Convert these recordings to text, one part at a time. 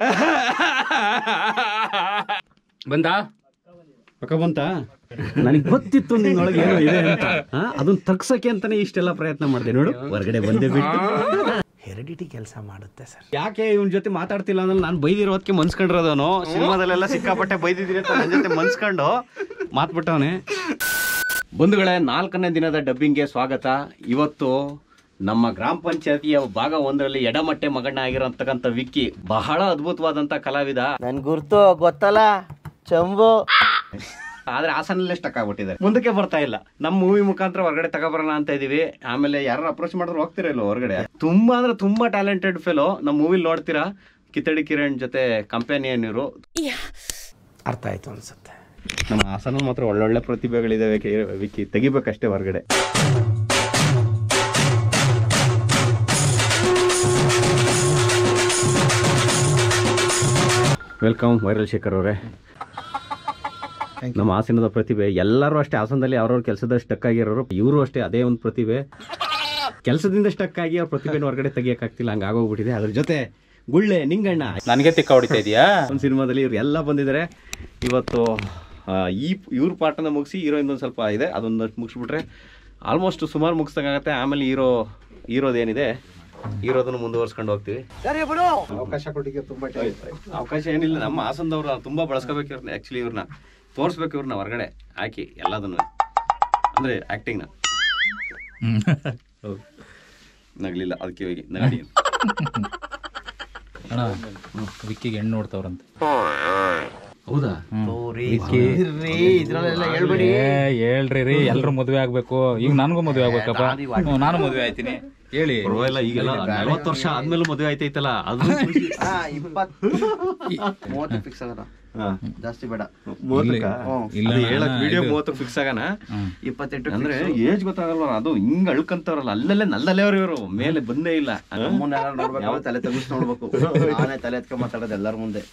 ಬಂದಾ ಪಕ್ಕ ಬಂತ ನನಗೆ ಗೊತ್ತಿತ್ತು ನಿನ್ನೊಳಗೆ ಏನೋ ಇದೆ ಅಂತ ಹಾ? ಅದನ್ನ ತಗ್ಸಕ್ಕೆ ಅಂತಾನೆ ಇಷ್ಟೆಲ್ಲ ಪ್ರಯತ್ನ ಮಾಡಿದೆ ನೋಡು ಹೊರಗಡೆ ಬಂದೆ ಬಿಟ್ಟು ಹೆರಿಡಿಟಿ ಕೆಲಸ ಮಾಡುತ್ತೆ ಸರ್ ಯಾಕೆ ಇವನ್ ಜೊತೆ ಮಾತಾಡ್ತಿಲ್ಲ ಅಂದ್ರೆ ನಾನು ಬೈದಿರೋದಕ್ಕೆ ಮನ್ಸ್ಕೊಂಡಿರೋದವನು ಸಿನಿಮಾದಲ್ಲೆಲ್ಲ ಸಿಕ್ಕಾಪಟ್ಟೆ ಬೈದಿದ್ದೀನಿ ಅಂತ ನನ್ನ ಜೊತೆ ಮನ್ಸ್ಕೊಂಡು ಮಾತ್ಬಿಟ್ಟವನೆ ಬಂಧುಗಳೇ ನಾಲ್ಕನೇ ದಿನದ ಡಬ್ಬಿಂಗ್ಗೆ ಸ್ವಾಗತ ಇವತ್ತು ನಮ್ಮ ಗ್ರಾಮ ಪಂಚಾಯತಿಯ ಭಾಗ ಒಂದರಲ್ಲಿ ಎಡಮಟ್ಟೆ ಮಗಣ್ಣ ಆಗಿರೋಂತಕ್ಕಂಥ ವಿಕ್ಕಿ ಬಹಳ ಅದ್ಭುತವಾದಂತ ಕಲಾವಿದ ನನ್ ಗುರ್ತು ಗೊತ್ತಲ್ಲ ಚಂಬು ಆದ್ರೆ ಹಾಸನಲ್ಲೇ ಸ್ಟಕ್ ಆಗ್ಬಿಟ್ಟಿದ್ದಾರೆ ಮುಂದಕ್ಕೆ ಬರ್ತಾ ಇಲ್ಲ ನಮ್ಮ ಮೂವಿ ಮುಖಾಂತರ ಹೊರಗಡೆ ತಗೊಬರೋಣ ಅಂತ ಇದೀವಿ ಆಮೇಲೆ ಯಾರು ಅಪ್ರೋಚ್ ಮಾಡಿದ್ರೆ ಹೋಗ್ತೀರಾ ಇಲ್ಲ ಹೊರಗಡೆ ತುಂಬಾ ಅಂದ್ರೆ ತುಂಬಾ ಟ್ಯಾಲೆಂಟೆಡ್ ಫೆಲೋ ನಮ್ಮ ಮೂವಿ ನೋಡ್ತೀರಾ ಕಿತ್ತಡಿ ಕಿರಣ್ ಜೊತೆ ಕಂಪನಿಯನ್ ಇವರು ಅರ್ಥ ಆಯ್ತು ಅನ್ಸುತ್ತೆ ನಮ್ಮ ಹಾಸನ ಮಾತ್ರ ಒಳ್ಳೊಳ್ಳೆ ಪ್ರತಿಭೆಗಳಿದಾವೆ ಕೆ- ವಿಕ್ಕಿ ತೆಗಿಬೇಕಷ್ಟೇ ಹೊರಗಡೆ ವೆಲ್ಕಮ್ ವೈರಲ್ ಶೇಖರ್ ಅವರೇ ನಮ್ಮ ಹಾಸನದ ಪ್ರತಿಭೆ ಎಲ್ಲರೂ ಅಷ್ಟೇ ಹಾಸನದಲ್ಲಿ ಅವ್ರವ್ರ ಕೆಲಸದ ಸ್ಟಕ್ ಆಗಿರೋರು ಇವರು ಅಷ್ಟೇ ಅದೇ ಒಂದು ಪ್ರತಿಭೆ ಕೆಲಸದಿಂದ ಸ್ಟಕ್ ಆಗಿ ಅವ್ರ ಪ್ರತಿಭೆನ ಹೊರಗಡೆ ತೆಗಿಯಕ್ಕಾಗ್ತಿಲ್ಲ ಹಂಗ ಆಗೋಗ್ಬಿಟ್ಟಿದೆ ಅದ್ರ ಜೊತೆ ಗುಳ್ಳೆ ನಿಂಗಣ್ಣ ನನಗೆ ತಿಕ್ಕ ಹೊಡಿತಾ ಇದೀಯಾ ಒಂದು ಸಿನಿಮಾದಲ್ಲಿ ಇವ್ರು ಎಲ್ಲ ಬಂದಿದ್ದಾರೆ ಇವತ್ತು ಆ, ಈ ಇವ್ರ ಪಾಠನ ಮುಗಿಸಿ ಹೀರೋಯಿನ್ ಒಂದು ಸ್ವಲ್ಪ ಇದೆ ಅದೊಂದು ಮುಗಿಸ್ಬಿಟ್ರೆ ಆಲ್ಮೋಸ್ಟ್ ಸುಮಾರು ಮುಗಿಸ್ದಂಗಾಗತ್ತೆ ಆಮೇಲೆ ಹೀರೋ ಹೀರೋದೇನಿದೆ ಹೀರೋದನ್ನು ಮುಂದುವರ್ಸ್ಕೊಂಡು ಹೋಗ್ತೀವಿ ಅವಕಾಶ ಕೊಟ್ಟಿಗೆ ತುಂಬಾ ಅವಕಾಶ ಏನಿಲ್ಲ ನಮ್ಮ ಹಾಸನದವ್ರು ತುಂಬಾ ಬಳಸ್ಕೋಬೇಕು ಇವ್ರನ್ನ ಆಕ್ಚುಲಿ ಇವ್ರನ್ನ ತೋರಿಸ್ಬೇಕು ಇವ್ರನ್ನ ಹೊರಗಡೆ ಹಾಕಿ ಎಲ್ಲದನ್ನು ಅಂದ್ರೆ ಆಕ್ಟಿಂಗ್ನ ಹೌದು ನಗ್ಲಿಲ್ಲ ಅದಕ್ಕೆ ಹೋಗಿ ನಗಡಿ ಅಣ್ಣ ವಿಕ್ಕಿಗೆ ಹೆಣ್ಣು ನೋಡ್ತಾವ್ರಂತೆ ಹೌದಾ ಇದ್ರಲ್ಲೆಲ್ಲ ಹೇಳ್ಬೇಡಿ ಏ ಹೇಳ್ರಿ ರೀ ಎಲ್ರು ಮದ್ವೆ ಆಗ್ಬೇಕು ಈಗ ನನಗೂ ಮದ್ವೆ ಆಗ್ಬೇಕಪ್ಪ ಹ್ಞೂ, ನಾನು ಮದ್ವೆ ಆಯ್ತೀನಿ ಹೇಳಿ ಪರವಾಗಿಲ್ಲ ಈಗೆಲ್ಲ ನಲ್ವತ್ತು ವರ್ಷ ಆದ್ಮೇಲೆ ಮದುವೆ ಆಯ್ತೈತಲ್ಲ ಅದು ಖುಷಿ. ಮೂವತ್ತು ಫಿಕ್ಸ್ ಆಗದ ಹಾ. ಜಾಸ್ತಿ ಬೇಡ ಮೂವತ್ತಕ್ಕ? ಇಲ್ಲ ಅದು ಅಣ್ಣ, ಹೇಳಕ್ ವಿಡಿಯೋ ಇದು- ಮೂವತ್ತಕ್ಕೆ ಫಿಕ್ಸ್ ಆಗೋಣ ಹ್ಮ್. ಇಪ್ಪತ್ತೆಂಟು ಅಂದ್ರೆ ಏಜ್ ಗೊತ್ತಾಗಲ್ವ ಅದು ಹಿಂಗ್ ಅಳ್ಕಂತಾರಲ್ಲ ಅಲ್ಲಲ್ಲೇ ನಲ್ಲಲ್ಲೇ ಅವ್ರು ಇವರು ಮೇಲೆ ಬಂದೇ ಇಲ್ಲ ನಮ್ಮನ್ನೆಲ್ಲ ನೋಡ್ಬೇಕು ತಲೆ ತಗ್ಗಿಸ್ ನೋಡ್ಬೇಕು ನಾನೇ ತಲೆ ಎತ್ಕೊಂಡ್ ಮಾತಾಡೋದು ಎಲ್ಲರ ಮುಂದೆ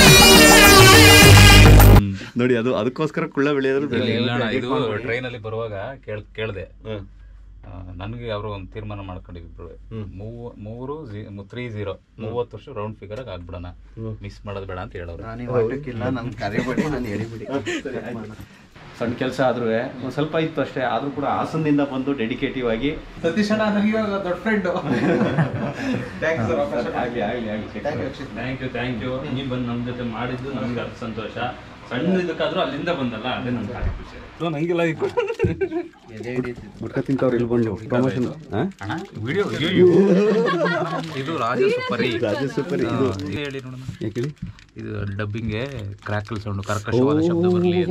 ನೋಡಿ ಅದು ಅದಕ್ಕೋಸ್ಕರ ಕುಳ್ಳ ಬೆಳೆಯೋದ್ರು ಇಲ್ಲ, ಇಲ್ಲ ಅಣ್ಣ, ಇದು ಟ್ರೈನಲ್ಲಿ ಬರುವಾಗ ಕೇಳ್ ಕೇಳ್ದೆ ನನಗೆ ಅವರು ಒಂದು ತೀರ್ಮಾನ ಮಾಡ್ಕೊಂಡಿದ್ರು ಮೂವ- ಮೂರು ತ್ರೀ ಜೀರೋ ಮೂವತ್ತು ವರ್ಷ ರೌಂಡ್ ಫಿಗರ್ ಆಗ್ಬಿಡೋಣ ಮಿಸ್ ಮಾಡೋದು ಬೇಡ ಅಂತ ಹೇಳೋರು ನಾನು ಆಟಕ್ಕಿಲ್ಲ ನನ್ ಕರಿಬೇಡಿ ನಾನು ಹೇಳಿಬಿಡಿ ಸಣ್ಣ ಕೆಲಸ ಆದ್ರೂ ಒಂದ್ ಸ್ವಲ್ಪ ಇತ್ತು ಅಷ್ಟೇ ಆದ್ರೂ ಕೂಡ ಹಾಸನದಿಂದ ಬಂದು ಡೆಡಿಕೇಟಿವ್ ಆಗಿ ಸತೀಶ್ ಅಣ್ಣ ನನಗೆ ಇವಾಗ ದೊಡ್ಡ ಫ್ರೆಂಡ್ ಆಗ್ಲಿ ಆಗ್ಲಿ ಆಗ್ಲಿ ಥ್ಯಾಂಕ್ ಯು ಥ್ಯಾಂಕ್ ಯು ನೀವು ಬಂದು ನಮ್ಮ ಜೊತೆ ಮಾಡಿದ್ದು ನಮ್ಗೆ ಅದು ಸಂತೋಷ ಸಣ್ಣ ಇದಕ್ಕಾದ್ರೂ ಅಲ್ಲಿಂದ ಬಂದಲ್ಲ ಅದೇ ನಮ್ಗೆ ಭಾರಿ ಖುಷಿ ನಂಗಿಲ್ಲ ಗುಟ್ಕ ತಿಂತವ್ರು ಇಲ್ಲಿ ಬಂದು ಪ್ರಮೋಷನ್ ಅಣ್ಣ ವಿಡಿಯೋ ಇದು ರಾಜ ಸೂಪರ್ ರಾಜ ಸೂಪರ್ ಇದು ಹೇಳಿ ನೋಡೋಣ ಯಾಕೆ ಹೇಳಿ ಇದು ಡಬ್ಬಿಂಗೆ ಕ್ರ್ಯಾಕಲ್ ಸೌಂಡ್ ಕರ್ಕಶವಾದ ಶಬ್ದ ಬರಲಿ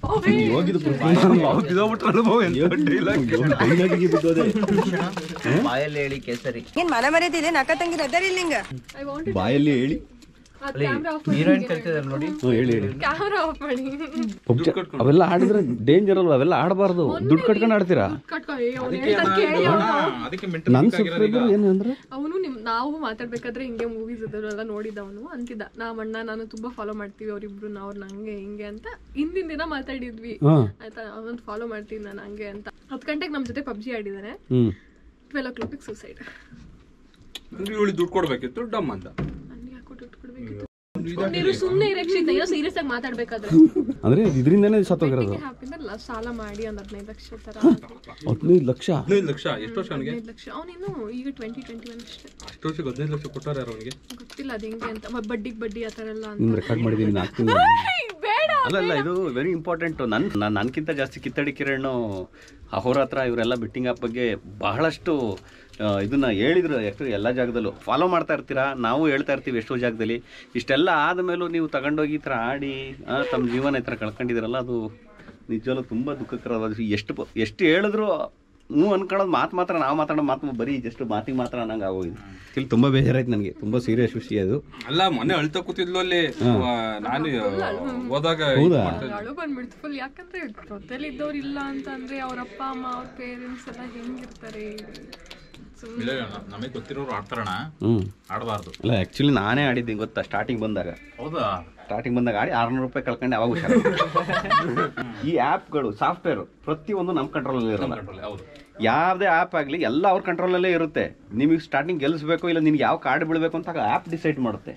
ಬಾಯಲ್ಲಿ ಹೇಳಿ ಕೇಸರಿ ಏನ್ ಮನ ಮರ್ಯಾದಿದೆ ಅಕ್ಕ ತಂಗಿರ ಅದಾರ ಇಲ್ಲ ಹಿಂಗ ಬಾಯಲ್ಲಿ ಹೇಳಿ ಹೀರೋಯಿನ್ ಕರಿತಿದಾರೆ ನೋಡಿ ಹ್ಮ್, ಹೇಳಿ ಹೇಳಿ ಕ್ಯಾಮ್ರಾ ಆಫ್ ಮಾಡಿ ಪಬ್ಜಿ ಅವೆಲ್ಲ ಆಡಿದ್ರೆ ಡೇಂಜರ್ ಅಲ್ವಾ ಅವೆಲ್ಲ ಆಡಬಾರ್ದು ದುಡ್ಡು ಕಟ್ಕೊಂಡು ಆಡ್ತೀರಾ ಕಟ್ಕೊ ಅವ್ನು ಹೇಳ್ತಾನೆ ಕೇಳಿ ಅದಕ್ಕೆ ನನ್ನ ಸಬ್ಸ್ಕ್ರೈಬರ್ ಏನು ಅಂದ್ರೆ ಅವನು ನಿಮ್ ನಾವು ಮಾತಾಡ್ಬೇಕಾದ್ರೆ ಹಿಂಗೆ ಮೂವೀಸ್ ಅದನ್ನೆಲ್ಲ ನೋಡಿದ ಅವನು ಅಂತಿದ್ದ ನಮ್ಮ ಅಣ್ಣ ನಾನು ತುಂಬಾ ಫಾಲೋ ಮಾಡ್ತೀವಿ ಅವ್ರಿಬ್ರು ಅವ್ರು ನಂಗೆ ಹಿಂಗೆ ಅಂತ ಹಿಂದಿನ ದಿನ ಮಾತಾಡಿದ್ವಿ ಹಾ ಆಯ್ತಾ ಅವನ್ ಫಾಲೋ ಮಾಡ್ತೀನಿ ನಾನು ಹಂಗೆ ಅಂತ ಹತ್ತು ಗಂಟೆಗೆ ನಮ್ಮ ಜೊತೆ ಪಬ್ಜಿ ಆಡಿದಾನೆ ಹ್ಮ್ ಟ್ವೆಲ್ ಓ ಕ್ಲಾಕ್ ಸೂಸೈಡ್ ಇವಳು ದುಡ್ಡು ಕೊಡ್ಬೇಕಿತ್ತು ಡಮ್ ಅಂತ ನನಗೆ ಯಾಕೋ ದುಡ್ಡು ಕೊಡ್ಬೇಕಿತ್ತು ನೀನು ಸುಮ್ಮನೆ ಇರಕ್ಷಿತ ಏನೋ ಸೀರಿಯಸ್ ಆಗಿ ಮಾತಾಡ್ಬೇಕಾದ್ರೆ ಅಂದ್ರೆ ಇದರಿಂದನೇ ಸತ್ತೋಗಿರೋದು ಹ್ಯಾಪಿಂದ ಸಾಲ ಮಾಡಿ ಒಂದ್ ಹದಿನೈದು ಲಕ್ಷ ತರ ಹದಿನೈದು ಲಕ್ಷ ಹದಿನೈದು ಲಕ್ಷ ಎಷ್ಟು ವರ್ಷ ಅವನಿಗೆ ಹದಿನೈದು ಲಕ್ಷ ಅವನಿನ್ನು ಈಗ ಟ್ವೆಂಟಿ ಟ್ವೆಂಟಿ ಒನ್ ಅಷ್ಟೇ ಅಷ್ಟು ವರ್ಷಕ್ಕೆ ಹದಿನೈದು ಲಕ್ಷ ಕೊಟ್ಟಾರ ಅವನಿಗೆ ಗೊತ್ತಿಲ್ಲ ಅದು ಹೆಂಗೆ ಅಂತ ಮ- ಬಡ್ಡಿಗ್ ಬಡ್ಡಿ ಆ ಥರ ಎಲ್ಲ ಅಂತ ನಿಮ್ ರೆಕಾರ್ಡ್ ಮಾಡಿದ್ದೀನಿ ನಾಲ್ಕು ತಿಂಗಳು ಬೇಡ ಅಲ್ಲ ಅಲ್ಲ ಇದು ವೆರಿ ಇಂಪಾರ್ಟೆಂಟ್ ನನ್ ನಾನು ನನ್ಕಿಂತ ಜಾಸ್ತಿ ಕಿತ್ತಡಿ ಕಿರಣ್ ಅಹೋರಾತ್ರ ಇವರೆಲ್ಲ ಬೆಟ್ಟಿಂಗ್ ಆಪ್ ಬಗ್ಗೆ ಬಹಳಷ್ಟು ಆ, ಇದನ್ನ ಹೇಳಿದ್ರು ಯಾಕಂದ್ರೆ ಎಲ್ಲ ಜಾಗದಲ್ಲೂ ಫಾಲೋ ಮಾಡ್ತಾ ಇರ್ತೀರಾ ನಾವು ಹೇಳ್ತಾ ಇರ್ತೀವಿ ಎಷ್ಟೋ ಜಾಗದಲ್ಲಿ ಇಷ್ಟೆಲ್ಲ ಆದಮೇಲೂ ನೀವು ತಗೊಂಡೋಗಿ ಈ ಥರ ಆಡಿ ಆ, ತಮ್ಮ ಜೀವನ ಈ ಥರ ಕಳ್ಕೊಂಡಿದ್ದೀರಲ್ಲ ಅದು ನಿಜವಲ್ಲೂ ತುಂಬ ದುಃಖಕರವಾದ ಎಷ್ಟು ಪ- ಎಷ್ಟು ಹೇಳಿದ್ರು ಹ್ಞೂ ಅನ್ಕೊಳ್ಳೋದು ಮಾತು ಮಾತ್ರ ನಾವು ಮಾತಾಡೋ ಮಾತು ಬರೀ ಜಸ್ಟ್ ಮಾತಿಗೆ ಮಾತ್ರ ಅನ್ನಂಗೆ ಆಗೋಗಿದೆ ಇಲ್ಲಿ ತುಂಬ ಬೇಜಾರಾಯ್ತು ನನಗೆ ತುಂಬ ಸೀರಿಯಸ್ ವಿಷಯ ಅದು ಅಲ್ಲ ಮೊನ್ನೆ ಅಳ್ತಾ ಕೂತಿದ್ಲು ಅಲ್ಲಿ ಆ, ನಾನು ಹೋದಾಗ ಹೌದಾ ಅಳು ಬಂದ್ಬಿಡ್ತು ಫುಲ್ ಯಾಕಂದ್ರೆ ಜೊತೆಲಿ ಇದ್ದವ್ರು ಇಲ್ಲ ಅಂತ ಅಂದ್ರೆ ಅವ್ರ ಅಪ್ಪ ಅಮ್ಮ ಅವ್ರ ಪೇರೆಂಟ್ಸ್ ಎಲ್ಲ ಹೆಂಗಿರ್ತಾರೆ ಸುಮ್ನೆ ನಮಗೆ ಗೊತ್ತಿರೋರು ಆಡ್ತಾರಣ ಹ್ಞೂ ಆಡಬಾರ್ದು ಅಲ್ಲ ಆ್ಯಕ್ಚುಲಿ ನಾನೇ ಆಡಿದ್ದೀನಿ ಗೊತ್ತಾ ಸ್ಟಾರ್ಟಿಂಗ್ ಬಂದಾಗ ಹೌದಾ ಸ್ಟಾರ್ಟಿಂಗ್ ಬಂದಾಗ ಆಡಿ ಆರ್ನೂರು ರೂಪಾಯಿ ಕಳ್ಕೊಂಡೆ ಅವಾಗ ಹುಷಾರು ಈ ಆ್ಯಪ್ಗಳು ಸಾಫ್ಟ್ವೇರ್ ಪ್ರತಿಯೊಂದು ನಮ್ಮ ಕಂಟ್ರೋಲಲ್ಲಿ ಇರಲ್ಲ ಹೌದು ಯಾವುದೇ ಆ್ಯಪ್ ಆಗಲಿ ಎಲ್ಲ ಅವ್ರ ಕಂಟ್ರೋಲಲ್ಲೇ ಇರುತ್ತೆ ನಿಮಗೆ ಸ್ಟಾರ್ಟಿಂಗ್ ಗೆಲ್ಲಿಸ್ಬೇಕು ಇಲ್ಲ ನಿನ್ಗೆ ಯಾವ ಕಾರ್ಡ್ ಬೀಳಬೇಕು ಅಂತ ಆ್ಯಪ್ ಡಿಸೈಡ್ ಮಾಡುತ್ತೆ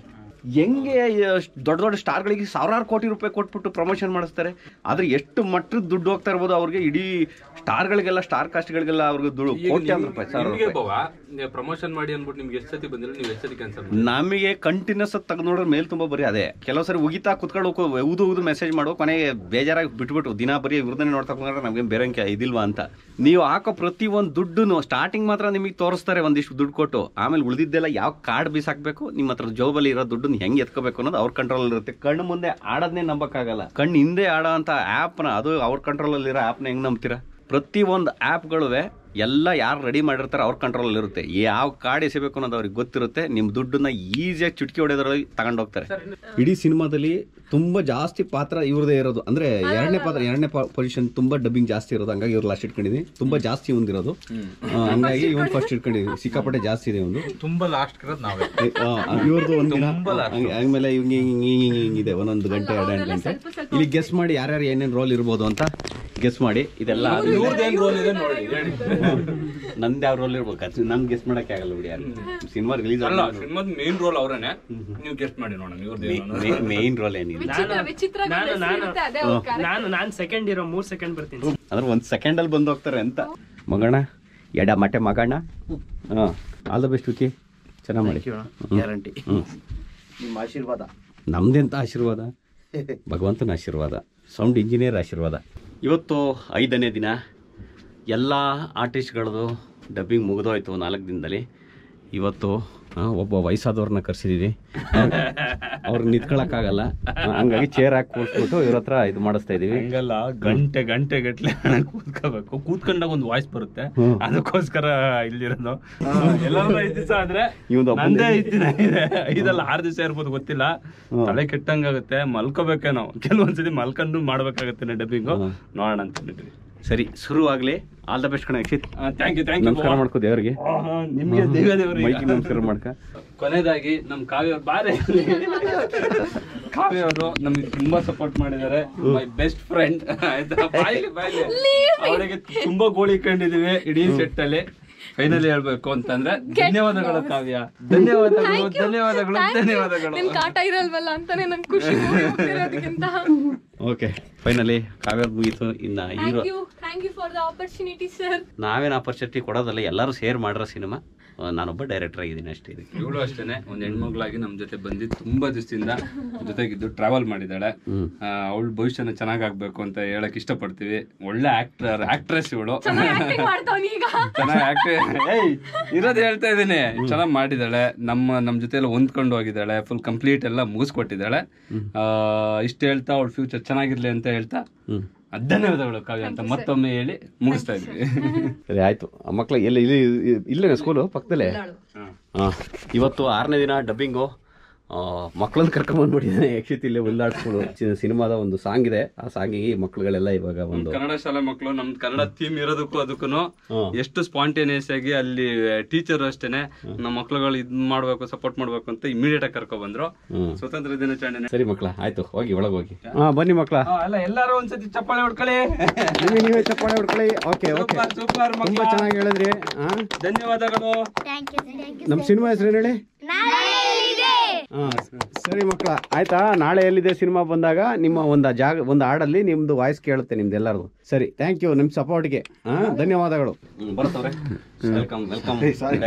ಹೆಂಗೆ ಎಷ್ಟ್ ದೊಡ್ಡ ದೊಡ್ಡ ಸ್ಟಾರ್ಗಳಿಗೆ ಸಾವಿರಾರು ಕೋಟಿ ರೂಪಾಯಿ ಕೊಟ್ಬಿಟ್ಟು ಪ್ರಮೋಷನ್ ಮಾಡಿಸ್ತಾರೆ ಆದ್ರೆ ಎಷ್ಟು ಮಟ್ಟದ ದುಡ್ಡು ಹೋಗ್ತಾ ಇರ್ಬೋದು ಅವ್ರಿಗೆ ಇಡೀ ಸ್ಟಾರ್ಗಳಿಗೆಲ್ಲ ಸ್ಟಾರ್ ಕಾಸ್ಟ್ಗಳಿಗೆಲ್ಲ ಅವ್ರಿಗೆ ದುಡ್ಡು ಕೋಟ್ಯಾಂತರ ರೂಪಾಯಿ ಸಾವಿರ ನಿಮ್ಗೆ ರೂಪಾಯಿ ಬಾವ ಪ್ರಮೋಷನ್ ಮಾಡಿ ಅನ್ಬಿಟ್ಟು ನಿಮ್ಗೆ ಎಷ್ಟು ಸತಿ ಬಂದಿಲ್ಲ ನೀವು ಎಷ್ಟು ಸತಿ ಕ್ಯಾನ್ಸಲ್ ನಮಗೆ ಕಂಟಿನ್ಯೂಸ್ ತೆಗೆದು ನೋಡ್ರೆ ಮೇಲ್ ತುಂಬ ಬರೀ ಅದೇ ಕೆಲವು ಸರಿ ಉಗಿತಾ ಕುತ್ಕೊಂಡು ಊದು ಊದು ಮೆಸೇಜ್ ಮಾಡೋ ಕೊನೆಗೆ ಬೇಜಾರಾಗಿ ಬಿಟ್ಬಿಟ್ಟು ದಿನ ಬರೀ ಇವ್ರದನ್ನೇ ನೋಡ್ತಾ ಕುತ್ಕೊಂಡ್ರೆ ನಮಗೆ ಬೇರೆ ಅಂಕೆ ಇದಿಲ್ವಾ ಅಂತ ನೀವು ಹಾಕೋ ಪ್ರತಿ ಒಂದು ದುಡ್ಡು ಸ್ಟಾರ್ಟಿಂಗ್ ಮಾತ್ರ ನಿಮಗೆ ತೋರಿಸ್ತಾರೆ ಒಂದಿಷ್ಟು ದುಡ್ಡು ಕೊಟ್ಟು ಆಮೇಲೆ ಉಳಿದಿದ್ದೆಲ್ಲ ಯಾವ ಕಾರ್ಡ್ ಬೀಸಾಕ್ಬೇಕು ನಿಮ್ಮ ಹತ್ರ ಜೋಬಲ್ಲಿ ಇರೋ ದುಡ್ಡನ್ನ ಹೆಂಗೆ ಎತ್ಕೋಬೇಕು ಅನ್ನೋದು ಅವ್ರ ಕಂಟ್ರೋಲ್ ಇರುತ್ತೆ ಕಣ್ಣು ಮುಂದೆ ಆಡೋದನ್ನೇ ನಂಬಕ್ಕಾಗಲ್ಲ ಕಣ್ಣು ಹಿಂದೆ ಆಡೋ ಅಂತ ಆ್ಯಪ್ನ ಅದು ಅವ್ರ ಕಂಟ್ರೋಲಲ್ಲಿರೋ ಆ್ಯಪ್ನ ಹೆಂಗೆ ನಂಬ್ತೀರಾ ಪ್ರತಿ ಒಂದು ಆ್ಯಪ್ಗಳುವೆ ಎಲ್ಲ ಯಾರು ರೆಡಿ ಮಾಡಿರ್ತಾರೆ ಅವ್ರ ಕಂಟ್ರೋಲ್ ಇರುತ್ತೆ ಯಾವ ಕಾರ್ಡ್ ಎಸಿಬೇಕು ಅನ್ನೋದು ಅವ್ರಿಗೆ ಗೊತ್ತಿರುತ್ತೆ ನಿಮ್ಮ ದುಡ್ಡನ್ನ ಈಸಿಯಾಗಿ ಚುಟ್ಕಿ ಹೊಡೆದ್ರಲ್ಲಿ ತಗೊಂಡೋಗ್ತಾರೆ ಇಡೀ ಸಿನಿಮಾದಲ್ಲಿ ತುಂಬಾ ಜಾಸ್ತಿ ಪಾತ್ರ ಇವ್ರದೇ ಇರೋದು ಅಂದ್ರೆ ಎರಡನೇ ಪಾತ್ರ ಎರಡನೇ ಪೊಸಿಷನ್ ತುಂಬಾ ಡಬ್ಬಿಂಗ್ ಜಾಸ್ತಿ ಇರೋದು ಹಂಗಾಗಿ ಇವ್ರು ಲಾಸ್ಟ್ ಇಟ್ಕೊಂಡಿದ್ವಿ ತುಂಬಾ ಜಾಸ್ತಿ ಒಂದಿರೋದು ಆ, ಹಂಗಾಗಿ ಇವನ್ ಫಸ್ಟ್ ಇಟ್ಕೊಂಡಿದ್ವಿ ಸಿಕ್ಕಾಪಟ್ಟೆ ಜಾಸ್ತಿ ಇದೆ ಒಂದು ತುಂಬಾ ಲಾಸ್ಟ್ ಇರೋದು ನಾವೇ ಇವ್ರದ್ದು ಒಂದಿನ ಆಮೇಲೆ ಹಿಂಗೆ ಹಿಂಗೆ ಹಿಂಗೆ ಹಿಂಗಿದೆ ಒಂದೊಂದು ಗಂಟೆ ಎರಡು ಎರಡು ಗಂಟೆ ಇಲ್ಲಿ ಗೆಸ್ ಮಾಡಿ ಯಾರ್ಯಾರು ಏನೇನು ರೋಲ್ ಇರ್ಬೋದು ಅಂತ ಗೆಸ್ ಮಾಡಿ ಇದೆಲ್ಲ ಇವ್ರದ್ದೇನ್ ರೋಲ್ ಇದೆ ನೋಡಿ ಹೇಳಿ ನಂದು ಯಾವ ರೋಲ್ ಇರ್ಬೇಕು ಅದು ನಮ್ಗೆ ಗೆಸ್ ಮಾಡಕ್ಕೆ ಆಗಲ್ಲ ಬಿಡಿ ಯಾರು ಸಿನಿಮಾ ರಿಲೀಸ್ ಅಲ್ಲ ಸಿನಿಮಾದ ಮೇನ್ ರೋಲ್ ಅವ್ರೇನೆ ನೀವು ಗೆಸ್ಟ್ ಮಾಡಿ ನೋಡೋಣ ಇವ್ರದ್ದು ಮೇನ್ ರೋಲ್ ಏನಿಲ್ಲ ವಿಚಿತ್ರ ವಿಚಿತ್ರ ಇರುತ್ತೆ ಅದೇ ಅವ್ರ character. ನಾನು ನಾನು ಸೆಕೆಂಡ್ ಇರೋ ಮೂರ್ ಸೆಕೆಂಡ್ ಬರ್ತೀನಿ ಅಂದ್ರೆ ಒಂದು ಸೆಕೆಂಡಲ್ಲಿ ಬಂದು ಹೋಗ್ತಾರೆ ಅಂತ ಮಗಣ ಎಡ ಮಟೆ ಮಗಣ ಹಾಂ ಆಲ್ ದ ಬೆಸ್ಟ್ ವಿಕಿ ಚೆನ್ನಾಗಿ ಮಾಡಿ ಗ್ಯಾರಂಟಿ ಹ್ಞೂ ನಿಮ್ಮ ಆಶೀರ್ವಾದ ನಮ್ದೆಂತ ಆಶೀರ್ವಾದ ಭಗವಂತನ ಆಶೀರ್ವಾದ ಸೌಂಡ್ ಇಂಜಿನಿಯರ್ ಆಶೀರ್ವಾದ ಇವತ್ತು ಐದನೇ ದಿನ ಎಲ್ಲ ಆರ್ಟಿಸ್ಟ್ಗಳದ್ದು ಡಬ್ಬಿಂಗ್ ಮುಗಿದೋಯ್ತು ನಾಲ್ಕು ದಿನದಲ್ಲಿ ಇವತ್ತು ಆ, ಒಬ್ಬ ವಯಸ್ಸಾದವ್ರನ್ನ ಕರ್ಸಿದೀವಿ ಅವ್ರು ನಿಂತ್ಕೊಳಕ್ಕಾಗಲ್ಲ ಆ, ಹಂಗಾಗಿ ಚೇರ್ ಹಾಕಿ ಕೂರಿಸ್ಬಿಟ್ಟು ಇವ್ರ ಹತ್ರ ಇದು ಮಾಡಿಸ್ತಾ ಇದೀವಿ ಹಂಗಲ್ಲ ಗಂಟೆ ಗಂಟೆ ಗಟ್ಲೆ ಕೂತ್ಕೋಬೇಕು ಕೂತ್ಕೊಂಡಾಗ ಒಂದು ವಾಯ್ಸ್ ಬರುತ್ತೆ ಅದಕ್ಕೋಸ್ಕರ ಇಲ್ಲಿರೋದು ಎಲ್ಲರೂ ಐದು ದಿವಸ ಆದ್ರೆ ಇವ್ನ್ದು ಒಬ್ಬಂದೇ ನಂದೇ ಐದು ದಿನ ಇದೆ ಐದಲ್ಲ ಆರು ದಿವಸ ಇರ್ಬೋದು ಗೊತ್ತಿಲ್ಲ ತಲೆ ಕೆಟ್ಟಂಗಾಗುತ್ತೆ ಮಲ್ಕೋಬೇಕೇನೋ ಕೆಲವೊಂದ್ಸತಿ ಮಲ್ಕೊಂಡು ಮಾಡ್ಬೇಕಾಗತ್ತೆ ಡಬ್ಬಿಂಗು ನೋಡೋಣ ಅಂತ ಸರಿ ಶುರು ಆಗ್ಲಿ ಆಲ್ ದ ಬೆಸ್ಟ್ ಕಣ Yakshith thank you thank you ನಮಸ್ಕಾರ ಮಾಡ್ಕೋ ದೇವ್ರಿಗೆ ನಿಮ್ಗೆ ದೇವ ದೇವ್ರಿಗೆ ಮೈಕಿ ನಮಸ್ಕಾರ ಮಾಡ್ಕ ಕೊನೆಯದಾಗಿ ನಮ್ ಕಾವ್ಯ ಅವ್ರು ಬಾರೆ ಕಾವ್ಯ ಅವರು ನಮ್ಗೆ ತುಂಬಾ ಸಪೋರ್ಟ್ ಮಾಡಿದ್ದಾರೆ ಮೈ ಬೆಸ್ಟ್ ಫ್ರೆಂಡ್ ಆಯ್ತಾ ಬಾಯ್ಲಿ ಬಾಯ್ಲಿ ಅವಳಿಗೆ ತುಂಬಾ ಗೋಳಿ ಕಂಡಿದೀವಿ ಇಡೀ ಸೆಟ್ ಅಲ್ಲಿ ಫೈನಲಿ ಹೇಳ್ಬೇಕು ಅಂತಂದ್ರೆ ಧನ್ಯವಾದಗಳು ಕಾವ್ಯ ಧನ್ಯವಾದಗಳು ಧನ್ಯವಾದಗಳು ಧನ್ಯವಾದಗಳು ನಿಮ್ ಕಾಟ ಇರಲ್ವಲ್ಲ ಅಂತಾನೆ ನಂಗೆ ಖುಷಿ movie ಹೋಗ್ತಿರೋದಕ್ಕಿಂತ ಓಕೆ ಫೈನಲಿ ಕಾವ್ಯ ಮುಗೀತು ಇನ್ನ hero thank you thank you for the opportunity sir ನಾವೇನು ಆಪರ್ಚುನಿಟಿ ಕೊಡೋದಲ್ಲ ಎಲ್ಲರೂ ಶೇರ್ ಮಾಡ್ರ ಸಿನಿಮಾ ನಾನೊಬ್ಬ ಡೈರೆಕ್ಟರ್ ಆಗಿದ್ದೀನಿ ಅಷ್ಟೇ ಇದಕ್ಕೆ ಇವಳು ಅಷ್ಟೇನೆ ಒಂದ್ ಹೆಣ್ಮಗ್ಳಾಗಿ ನಮ್ ಜೊತೆ ಬಂದಿ ತುಂಬಾ ದಿವಸದಿಂದ ಜೊತೆಗಿದ್ದು ಟ್ರಾವೆಲ್ ಮಾಡಿದ್ದಾಳೆ ಅವಳ ಭವಿಷ್ಯನ ಚೆನ್ನಾಗಾಗ್ಬೇಕು ಅಂತ ಹೇಳಕ್ ಇಷ್ಟಪಡ್ತೀವಿ ಒಳ್ಳೆ ಆಕ್ಟರ್ ಆಕ್ಟ್ರೆಸ್ ಇವಳು ಆಕ್ಟಿಂಗ್ ಮಾಡ್ತಾವ್ನಿ ಈಗ ಚೆನ್ನಾಗಿ ಆಕ್ಟ್ ಏಯ್ ಇರೋದ್ ಹೇಳ್ತಾ ಇದೀನಿ ಚೆನ್ನಾಗ್ ಮಾಡಿದಾಳೆ ನಮ್ಮ ನಮ್ ಜೊತೆ ಎಲ್ಲ ಹೊಂದ್ಕೊಂಡು ಹೋಗಿದ್ದಾಳೆ ಫುಲ್ ಕಂಪ್ಲೀಟ್ ಎಲ್ಲ ಮುಗಿಸ್ಕೊಟ್ಟಿದ್ದಾಳೆ ಆ, ಇಷ್ಟ ಹೇಳ್ತಾ ಅವಳ ಫ್ಯೂಚರ್ ಚೆನ್ನಾಗಿರ್ಲಿ ಅಂತ ಹೇಳ್ತಾ ಧನ್ಯವಾದಗಳು ಕಾವ್ಯ ಅಂತ ಮತ್ತೊಮ್ಮೆ ಹೇಳಿ ಮುಗಿಸ್ತಾ ಇದ್ವಿ ಸರಿ ಆಯಿತು ಮಕ್ಳು ಎಲ್ಲಿ ಇಲ್ಲಿ ಇಲ್ಲೇ ಸ್ಕೂಲು ಪಕ್ಕದಲ್ಲೇ ಹಾಂ ಇವತ್ತು ಆರನೇ ದಿನ ಡಬ್ಬಿಂಗು ಮಕ್ಕಳನ್ನ ಕರ್ಕೊಂಬಂದ್ಬಿಟ್ಟಿದ್ದಾನೆ ಯಕ್ಷಿತ್ ಇಲ್ಲೇ ಉಲ್ಲಾಡ್ಸ್ಕೊಂಡು ಚಿ- ಸಿನಿಮಾದ ಒಂದು ಸಾಂಗ್ ಇದೆ ಆ ಸಾಂಗಿಗೆ ಮಕ್ಕಳುಗಳೆಲ್ಲ ಇವಾಗ ಒಂದು ಕನ್ನಡ ಶಾಲೆ ಮಕ್ಕಳು ನಮ್ ಕನ್ನಡ ಥೀಮ್ ಇರೋದಕ್ಕೂ ಅದಕ್ಕೂ ಹ್ಮ್. ಎಷ್ಟು ಸ್ಪಾಂಟೇನಿಯಸ್ ಆಗಿ ಅಲ್ಲಿ ಟೀಚರ್ ಅಷ್ಟೇನೆ ನಮ್ಮ ಮಕ್ಳುಗಳು ಇದ್ ಮಾಡ್ಬೇಕು ಸಪೋರ್ಟ್ ಮಾಡ್ಬೇಕು ಅಂತ ಇಮಿಡಿಯೇಟ್ ಆಗಿ ಕರ್ಕೊ ಬಂದ್ರು ಹ್ಮ್. ಸ್ವತಂತ್ರ ದಿನಾಚರಣೆ ಸರಿ ಮಕ್ಳ ಆಯ್ತು ಹೋಗಿ ಒಳಗೆ ಹೋಗಿ ಹಾಂ ಬನ್ನಿ ಮಕ್ಳ ಅಲ್ಲ ಎಲ್ಲಾರು ಒಂದ್ಸತಿ ಚಪ್ಪಾಳೆ ಹೊಡ್ಕೊಳ್ಳಿ ನೀವೇ ನೀವೇ ಚಪ್ಪಾಳೆ ಹೊಡ್ಕೊಳ್ಳಿ ಓಕೆ ಓಕೆ ಸೂಪರ್ ಸೂಪರ್ ತುಂಬಾ ಚೆನ್ನಾಗಿ ಹೇಳಿದ್ರಿ ಹಾಂ ಧನ್ಯವಾದಗಳು ನಮ್ಮ ಸಿನಿಮಾ ಹೆಸರು ಏನು ಹೇಳಿ ಹಾಂ ಸರಿ ಮಕ್ಕಳ ಆಯ್ತಾ ನಾಳೆ ಎಲ್ಲಿದೆ ಸಿನಿಮಾ ಬಂದಾಗ ನಿಮ್ಮ ಒಂದು ಜಾಗ ಒಂದು ಹಾಡಲ್ಲಿ ನಿಮ್ದು ವಾಯ್ಸ್ ಕೇಳುತ್ತೆ ನಿಮ್ದು ಎಲ್ಲರದು ಸರಿ ಥ್ಯಾಂಕ್ ಯು ನಿಮ್ಮ ಸಪೋರ್ಟ್ಗೆ ಹಾಂ ಧನ್ಯವಾದಗಳು ಬರುತ್ತವ್ರೆ ವೆಲ್ಕಮ್ ವೆಲ್ಕಮ್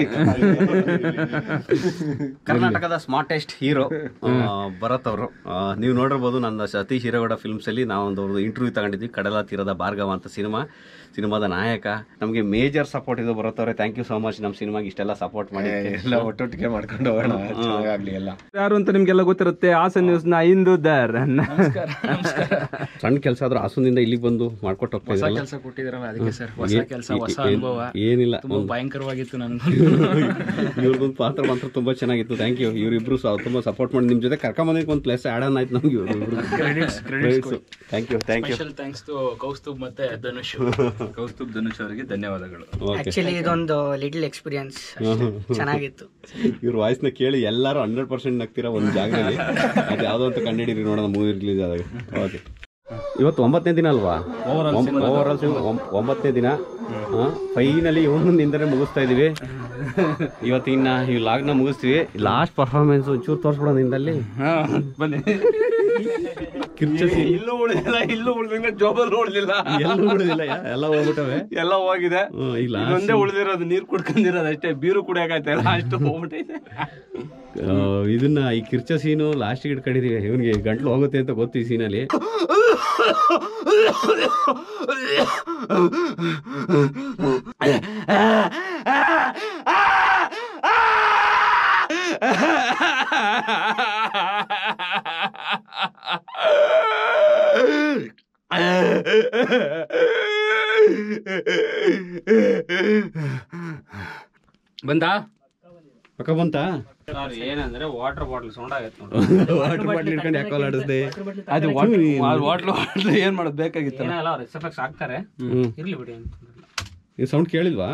ಕರ್ನಾಟಕದ ಸ್ಮಾರ್ಟೆಸ್ಟ್ ಹೀರೋ ಭರತ್ ಅವರು ನೀವು ನೋಡಿರ್ಬೋದು ನನ್ನ ಸತೀಶ್ ಹಿರೇಗೌಡ ಫಿಲ್ಮ್ಸಲ್ಲಿ ನಾವೊಂದು ಇಂಟರ್ವ್ಯೂ ತಗೊಂಡಿದ್ವಿ ಕಡಲ ತೀರದ ಭಾರ್ಗವ ಅಂತ ಸಿನಿಮಾ ಸಿನಿಮಾದ ನಾಯಕ ನಮಗೆ ಮೇಜರ್ ಸಪೋರ್ಟ್ ಇದು ಬರುತ್ತವ್ರೆ ಥ್ಯಾಂಕ್ ಯು ಸೋ ಮಚ್ ನಮ್ಮ ಸಿನಿಮಾಗೆ ಇಷ್ಟೆಲ್ಲ ಸಪೋರ್ಟ್ ಮಾಡಿ ಎಲ್ಲ ಒಟ್ಟೊಟ್ಟಿಗೆ ಮಾಡ್ಕೊಂಡು ಹೋಗೋಣ ಚೆನ್ನಾಗಾಗ್ಲಿ ಎಲ್ಲ ಯಾರು ಅಂತ ನಿಮ್ಗೆಲ್ಲ ಗೊತ್ತಿರುತ್ತೆ ಹಾಸನ್ ನ್ಯೂಸ್ ನ ಇಂದು ದರ್ ಸಣ್ಣ ಕೆಲಸ ಆದ್ರೂ ಹಾಸನದಿಂದ ಇಲ್ಲಿಗೆ ಬಂದು ಮಾಡ್ಕೊಟ್ಟು ಹೋಗ್ತಾ ಇದ್ರಲ್ಲ ಕೆಲಸ ಕೊಟ್ಟಿದ್ರಲ್ಲ ಅದಕ್ಕೆ ಸರ್ ಹೊಸ ಏ- ಕೆಲಸ ಏ- ಹೊಸ ಏನ್- ಅನುಭವ ಏನಿಲ್ಲ ತುಂಬಾ ಭಯಂಕರವಾಗಿತ್ತು ನನಗೆ ಇವ್ರದೊಂದು ಪಾತ್ರ ಮಾತ್ರ ತುಂಬಾ ಚೆನ್ನಾಗಿತ್ತು ಥ್ಯಾಂಕ್ ಯು ಇವರಿಬ್ರು ತುಂಬಾ ಸಪೋರ್ಟ್ ಮಾಡಿ ನಿಮ್ಮ ಜೊತೆ ಕರ್ಕೊಂಬಂದಿದ್ದು ಒಂದು ಪ್ಲೇಸ್ ಆಡ್ ಆನ್ ಆಯ್ತು ನಮ್ಗೆ ಇವ್ರಿಬ್ರು thank you thank you special thanks to Kaustubh ಮತ್ತೆ ಧನುಷ್ ಕೌಸ್ತುಬ್ ಧನುಷ್ ಅವರಿಗೆ ಧನ್ಯವಾದಗಳು ಓಕೆ ಆಕ್ಚುಲಿ ಇದೊಂದು ಲಿಟಲ್ ಎಕ್ಸ್ಪೀರಿಯನ್ಸ್ ಚೆನ್ನಾಗಿತ್ತು ಇವ್ರ ವಾಯ್ಸ್ನ ಕೇಳಿ ಎಲ್ಲರೂ ಹಂಡ್ರೆಡ್ ಪರ್ಸೆಂಟ್ ನಗ್ತೀರಾ ಒಂದು ಜಾಗದಲ್ಲಿ ಅದು ಯಾವುದೋ ಅಂತ ಕಂಡಿಡಿರಿ ನೋಡೋಣ ಮೂವಿ ರಿಲೀಸ್ ಆದಾಗ ಓಕೆ ಇವತ್ತು ಒಂಬತ್ತನೇ ದಿನ ಅಲ್ವಾ ಓವರ್ ಆಲ್ ಒಂಬತ್ತನೇ ದಿನ ಫೈನಲಿ ಇವನಿಂದನೇ ಮುಗಿಸ್ತಾ ಇದೀವಿ ಇವತ್ತು ಇನ್ನ ಈ ಲಾಗ್ನ ಮುಗಿಸ್ತೀವಿ ಲಾಸ್ಟ್ ಪರ್ಫಾರ್ಮೆನ್ಸ್ ಒಂಚೂರು ತೋರಿಸ್ಬಿಡೋಣ ನಿಂದಲ್ಲಿ ಬನ್ನಿ ಕಿರ್ಚಸಿ ಇಲ್ಲೂ ಉಳಿದಿಲ್ಲ ಇಲ್ಲೂ ಉಳಿದಿಲ್ಲ ಜೋಬಲ್ ಉಳಿದಿಲ್ಲ ಎಲ್ಲ ಉಳಿದಿಲ್ಲ ಎಲ್ಲ ಹೋಗ್ಬಿಟ್ಟವೆ ಎಲ್ಲ ಹೋಗಿದೆ ಹ್ಮ್, ಈಗ last- ಒಂದೇ ಉಳಿದಿರೋದು ನೀರ್ ಕುಡ್ಕೊಂಡಿರೋದು ಅಷ್ಟೇ ಬೀರು ಕುಡಿಯಕಾಯ್ತಾ ಇಲ್ಲ ಅಷ್ಟು ಹೋಗ್ಬಿಟ್ಟೈತೆ ಆ, ಇದನ್ನ ಈ ಕಿರ್ಚ ಸೀನು ಲಾಸ್ಟಿಗೆ ಇಟ್ಕೊಂಡಿದೀವಿ ಇವನಿಗೆ ಗಂಟ್ಲು ಹೋಗುತ್ತೆ ಅಂತ ಗೊತ್ತು ಈ ಸೀನಲ್ಲಿ ಬಂದಾ ಪಕ್ಕ ಬಂತಾ ಸರ್ ಏನಂದ್ರೆ ವಾಟರ್ ಬಾಟಲ್ ಸೌಂಡ್ ಆಗೈತೆ ವಾಟರ್ ಬಾಟ್ಲ್ ಇಟ್ಕೊಂಡು ಯಾಕೆ ಆಡಿಸ್ದೆ ಅದು ವಾಟರ್ ವಾಟ್ಲು ವಾಟ್ಲು ಏನ್ ಮಾಡೋದು ಬೇಕಾಗಿತ್ತು ಏನಲ್ಲ ಅವ್ರು ಎಸ್ ಎಫ್ ಎಕ್ಸ್ ಹಾಕ್ತಾರೆ ಹ್ಮ್ ಇರ್ಲಿ ಬಿಡಿ ಅಂತ ಈ ಸೌಂಡ್ ಕೇಳಿಲ್ವಾ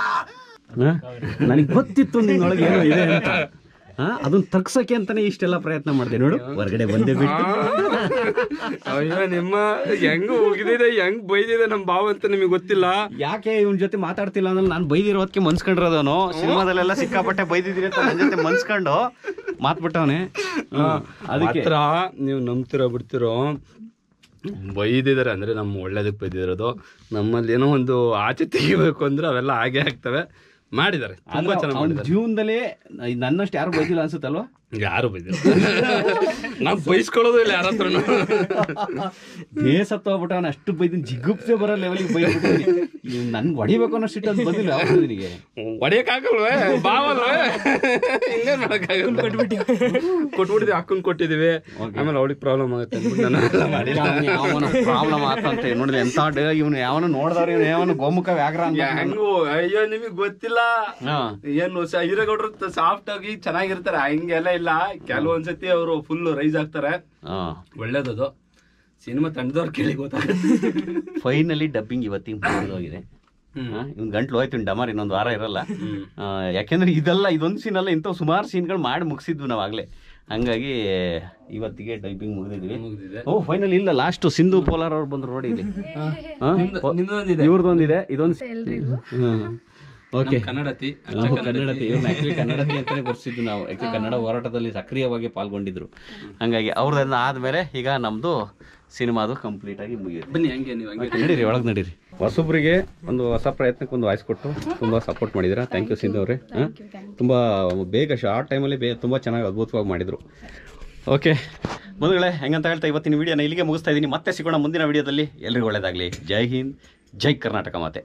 ನನಗೆ ಗೊತ್ತಿತ್ತು ನಿನ್ನೊಳಗೆ ಏನೋ ಇದೆ ಅಂತ ಹಾ ಅದನ್ನ ತಗ್ಸಕ್ಕೆ ಅಂತಾನೆ ಇಷ್ಟೆಲ್ಲ ಪ್ರಯತ್ನ ಮಾಡಿದೆ ನೋಡು ಹೊರಗಡೆ ಬಂದೆ ಬಿಟ್ಟು ಅಯ್ಯೋ ನಿಮ್ಮ ಹೆಂಗ್ ಹೋಗಿದಿದೆ ಹೆಂಗ್ ಬೈದಿದೆ ನಮ್ ಭಾವ ಅಂತ ನಿಮಗೆ ಗೊತ್ತಿಲ್ಲ ಯಾಕೆ ಇವನ್ ಜೊತೆ ಮಾತಾಡ್ತಿಲ್ಲ ಅಂದ್ರೆ ನಾನು ಬೈದಿರೋದಕ್ಕೆ ಮನ್ಸ್ಕೊಂಡಿರೋದವನು ಸಿನಿಮಾದಲ್ಲೆಲ್ಲ ಸಿಕ್ಕಾಪಟ್ಟೆ ಬೈದಿದ್ದೀನಿ ಅಂತ ನನ್ನ ಜೊತೆ ಮನ್ಸ್ಕೊಂಡು ಮಾತ್ಬಿಟ್ಟವನೆ ಅದಕ್ಕೆ ಹತ್ರ ನೀವು ನಂಬ್ತಿರೋ ಬಿಡ್ತಿರೋ ಬೈದಿದ್ದಾರೆ ಅಂದ್ರೆ ನಮ್ಮ ಒಳ್ಳೇದಕ್ಕೆ ಬೈದಿರೋದು ನಮ್ಮಲ್ಲಿ ಏನೋ ಒಂದು ಆಚೆ ತೆಗಿಬೇಕು ಅಂದ್ರೆ ಅವೆಲ್ಲ ಹಾಗೆ ಆಗ್ತವೆ ಮಾಡಿದ್ದಾರೆ ತುಂಬಾ ಚೆನ್ನಾಗಿ ಅವ್ನ ಮಾಡಿದ್ದಾರೆ ಜೀವನದಲ್ಲೇ ನನ್ನಷ್ಟು ಯಾರು ಬೈದಿಲ್ಲ ಅನ್ಸುತ್ತಲ್ವಾ ಯಾರು ಬೈದಿಲ್ಲ ನಾವು ಬೈಸ್ಕೊಳ್ಳೋದು ಇಲ್ಲ ಯಾರ ಹತ್ರನು ಬೇಸತ್ತು ಹೋಗ್ಬಿಟ್ಟು ಅಷ್ಟು ಬೈದಿನ ಜಿಗುಪ್ಸೆ ಬರೋ ಲೆವೆಲಿಗೆ ಬೈದ್ಬಿಟ್ಟಿದ್ದೀನಿ ನನ್ಗೆ ಹೊಡಿಬೇಕು ಅನ್ನೋ ಸಿಟ್ಟು ಅದು ಬಂದಿಲ್ಲ ಯಾವತ್ತೂ ನಿನಗೆ ಹೊಡಿಯಕ್ಕಾಗಲ್ವೇ ಬಾವಲ್ವೇ ಹಿಂಗೇನ್ ಮಾಡಕ್ಕಾಗಲ್ಲ ಕೊಟ್ಬಿಟ್ಟಿದ್ವಿ ಅಕ್ಕನ್ ಕೊಟ್ಟಿದೀವಿ ಆಮೇಲೆ ಅವಳಿಗೆ ಪ್ರಾಬ್ಲಮ್ ಆಗುತ್ತೆ ಅಂದ್ಬಿಟ್ಟು ನಾನು ಎಲ್ಲ ಮಾಡಿಲ್ಲ ಯಾವನ ಪ್ರಾಬ್ಲಮ್ ಆತಂತೆ ನೋಡಿದ್ರೆ ಎಂತ ಇವನು ಯಾವನು ನೋಡಿದವ್ರು ಇವನು ಯಾವನು ಗೋಮುಖ ವ್ಯಾಘ್ರ ಅಂತ ಹೆಂಗು ಅಯ್ಯೋ ನಿಮಗ್ ಗೊತ್ತಿಲ್ಲ ಹಾ. ಏನು ಸ- ಹೀರೇಗೌಡ್ರು ಸಾಫ್ಟ್ ಆಗಿ ಚೆನ್ನಾಗಿರ್ತಾರೆ ಹಂಗೆಲ್ಲ ಇಲ್ಲ ಕೆಲವೊಂದ್ಸತಿ ಅವರು ಫುಲ್ ರೈಸ್ ಆಗ್ತಾರೆ ಹಾ ಒಳ್ಳೇದದು ಸಿನಿಮಾ ತಂಡದವ್ರು ಕೇಳಿ ಗೊತ್ತಾಗುತ್ತೆ ಫೈನಲಿ ಡಬ್ಬಿಂಗ್ ಇವತ್ತಿಗೆ ಹೋಗಿದೆ ಇವ್ನು ಗಂಟ್ಲು ಹೋಯ್ತು ಇವ್ನು ಡಮರ್ ಇನ್ನೊಂದು ವಾರ ಇರಲ್ಲ ಆ, ಯಾಕೆಂದ್ರೆ ಇದೆಲ್ಲ ಇದೊಂದು ಸೀನ್ ಅಲ್ಲ ಇಂಥವು ಸುಮಾರು ಸೀನ್ಗಳು ಮಾಡಿ ಮುಗಿಸಿದ್ವಿ ನಾವು ಆಗ್ಲೇ ಹಂಗಾಗಿ ಇವತ್ತಿಗೆ ಡೈಪಿಂಗ್ ಮುಗಿದಿದ್ವಿ ಮುಗ್ದಿದೆ. ಓ ಫೈನಲ್ ಇಲ್ಲ ಲಾಸ್ಟ್ ಸಿಂಧು ಪೋಲಾರ್ ಅವ್ರು ಬಂದ್ರು ನೋಡಿ ಇಲ್ಲಿ ನಿಮ್ದೊಂದಿದೆ. ಇವ್ರದೊಂದಿದೆ ಇದೊಂದು ಓಕೆ ಕನ್ನಡತಿ ಕನ್ನಡತಿ ಇವ್ರನ್ನ ಆಕ್ಚುಲಿ ಕನ್ನಡತಿ ಅಂತಾನೆ ಬರ್ಸಿದ್ದು ನಾವು ಆಕ್ಚುಲಿ ಕನ್ನಡ ಹೋರಾಟದಲ್ಲಿ ಸಕ್ರಿಯವಾಗಿ ಪಾಲ್ಗೊಂಡಿದ್ರು ಹಂಗಾಗಿ ಅವ್ರದನ್ನ ಆದ್ಮೇಲೆ ಈಗ ನಮ್ದು ಸಿನಿಮಾದು ಕಂಪ್ಲೀಟ್ ಆಗಿ ಮುಗಿಯುತ್ತೆ ಬನ್ನಿ ಹಂಗೆ ನೀವು ಹಂಗೆ ನಡೀರಿ ಒಳಗೆ ನಡೀರಿ ಹೊಸಬ್ರಿಗೆ ಒಂದು ಹೊಸ ಪ್ರಯತ್ನಕ್ಕೆ ಒಂದು ವಾಯ್ಸ್ ಕೊಟ್ಟು ತುಂಬ ಸಪೋರ್ಟ್ ಮಾಡಿದ್ದೀರಾ ಥ್ಯಾಂಕ್ ಯು ಸಿಂಧು ಅವರೇ ತುಂಬ ಬೇಗ ಶಾರ್ಟ್ ಟೈಮಲ್ಲಿ ಬೇ ತುಂಬ ಚೆನ್ನಾಗಿ ಅದ್ಭುತವಾಗಿ ಮಾಡಿದರು ಓಕೆ ಬಂಧುಗಳೇ ಹೆಂಗಂತ ಹೇಳ್ತಾ ಇವತ್ತಿನ ವಿಡಿಯೋನ ಇಲ್ಲಿಗೆ ಮುಗಿಸ್ತಾ ಇದ್ದೀನಿ ಮತ್ತೆ ಸಿಗೋಣ ಮುಂದಿನ ವಿಡಿಯೋದಲ್ಲಿ ಎಲ್ರಿಗೂ ಒಳ್ಳೇದಾಗಲಿ ಜೈ ಹಿಂದ್ ಜೈ ಕರ್ನಾಟಕ ಮಾತೆ